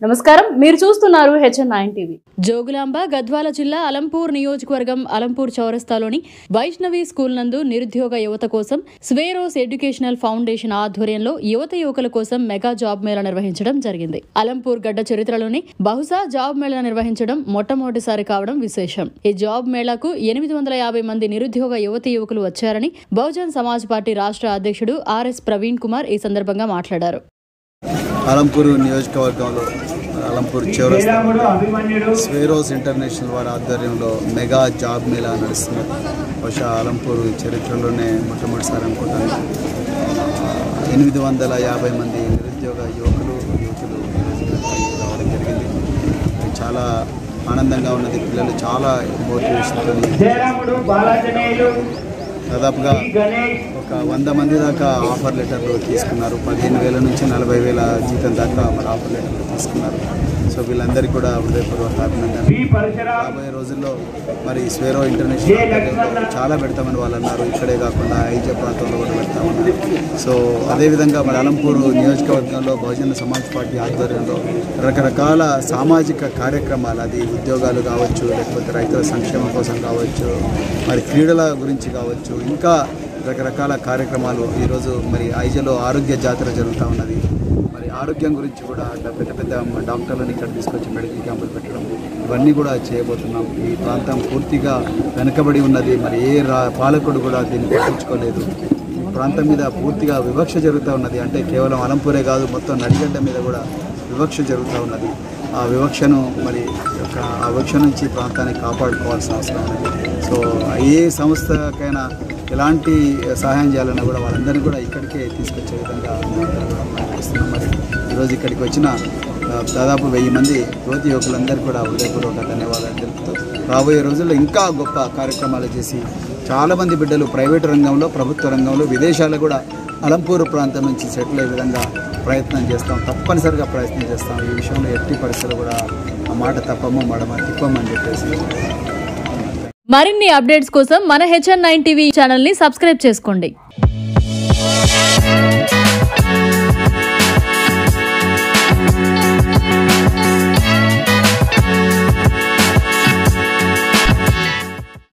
నమస్కారం మీరు చూస్తున్నారు HN nine TV Jogulamba Gadwal జిల్లా అలంపూర్ నియోజకవర్గం అలంపూర్ చౌరస్తాలోని వైష్ణవి స్కూల్ నందు నిరుద్యోగ యువత కోసం స్వేరోస్ ఎడ్యుకేషనల్ ఫౌండేషన్ ఆధ్వర్యంలో యువత యువకుల కోసం మెగా జాబ్ మేళా నిర్వహించడం జరిగింది అలంపూర్ గడ్డ చరిత్రలోని బహుశా జాబ్ మేళా నిర్వహించడం మొట్టమొదటిసారి కావడం విశేషం ఈ జాబ్ మేళాకు ఎనిమిది వందల యాభై మంది నిరుద్యోగ యువతి యువకులు వచ్చారని బహుజన్ సమాజ్ పార్టీ రాష్ట్ర అధ్యక్షుడు ఆర్ఎస్ ప్రవీణ్ కుమార్ ఈ సందర్భంగా మాట్లాడారు అలంపూర్ నియోజకవర్గంలో అలంపూర్ చౌరస్తా స్వేరోస్ ఇంటర్నేషనల్ వారి ఆధ్వర్యంలో మెగా జాబ్ మేళా నడుస్తున్నది బహుశా అలంపూర్ చరిత్రలోనే మొట్టమొదటిసారి అనుకుంటాను ఎనిమిది వందల యాభై మంది నిరుద్యోగ యువకులు యువకులు ఈరోజు రావడం జరిగింది చాలా ఆనందంగా ఉన్నది పిల్లలు చాలా మోటివేషన్తో జయరాముడు బాలాజనేయులు దాదాపుగా ఒక వంద మంది దాకా ఆఫర్ లెటర్లు తీసుకున్నారు పదిహేను వేల నుంచి నలభై వేల జీతం దాకా మరి ఆఫర్ లెటర్లు తీసుకున్నారు సో వీళ్ళందరికీ కూడా హృదయపూర్వక అభినందనలు బి పరశురామ్ రాబోయే రోజుల్లో మరి స్వేరో ఇంటర్నేషనల్ ఆధ్వర్యంలో చాలా పెడతామని వాళ్ళు అన్నారు ఇక్కడే కాకుండా ఐజా ప్రాంతంలో కూడా పెడతామన్నారు సో అదేవిధంగా మరి అలంపూర్ నియోజకవర్గంలో బహుజన సమాజ్ పార్టీ ఆధ్వర్యంలో రకరకాల సామాజిక కార్యక్రమాలు అది ఉద్యోగాలు కావచ్చు లేకపోతే రైతుల సంక్షేమం కోసం కావచ్చు మరి క్రీడల గురించి కావచ్చు ఇంకా రకరకాల కార్యక్రమాలు ఈరోజు మరి ఐజలో ఆరోగ్య జాతర జరుగుతూ ఉన్నది మరి ఆరోగ్యం గురించి కూడా అట్లా పెద్ద పెద్ద డాక్టర్లను ఇక్కడ తీసుకొచ్చి మెడికల్ క్యాంపులు పెట్టడం ఇవన్నీ కూడా చేయబోతున్నాం ఈ ప్రాంతం పూర్తిగా వెనుకబడి ఉన్నది మరి ఏ రా పాలకుడు కూడా దీన్ని పట్టించుకోలేదు ఈ ప్రాంతం మీద పూర్తిగా వివక్ష జరుగుతూ ఉన్నది అంటే కేవలం అలంపూరే కాదు మొత్తం నడిగడ్డ మీద కూడా వివక్ష జరుగుతూ ఉన్నది ఆ వివక్షను మరి యొక్క ఆ వివక్ష నుంచి ఈ ప్రాంతాన్ని కాపాడుకోవాల్సిన అవసరం ఉన్నది సో ఏ సంస్థకైనా ఎలాంటి సహాయం చేయాలన్నా కూడా వాళ్ళందరినీ కూడా ఇక్కడికే తీసుకొచ్చే విధంగా మేమందరం కూడా ప్రయత్నిస్తున్నాం మరి ఈరోజు ఇక్కడికి వచ్చిన ఆ, దాదాపు వెయ్యి మంది యువతి యువకులందరూ కూడా హృదయపూర్వక ధన్యవాదాలు తెలుపుతూ రాబోయే రోజుల్లో ఇంకా గొప్ప కార్యక్రమాలు చేసి చాలామంది బిడ్డలు ప్రైవేటు రంగంలో ప్రభుత్వ రంగంలో విదేశాలు కూడా అలంపూర్ ప్రాంతం నుంచి సెటిల్ అయ్యే విధంగా ప్రయత్నం చేస్తాం తప్పనిసరిగా ప్రయత్నం చేస్తాం ఈ విషయంలో ఎట్టి పరిస్థితులు కూడా ఆ మాట తప్పము మడమ తిప్పమని చెప్పేసి మరిన్ని అప్డేట్స్ కోసం మన హెచ్ఎన్ నైన్ టీవీ ఛానల్ ని సబ్స్క్రైబ్ చేసుకోండి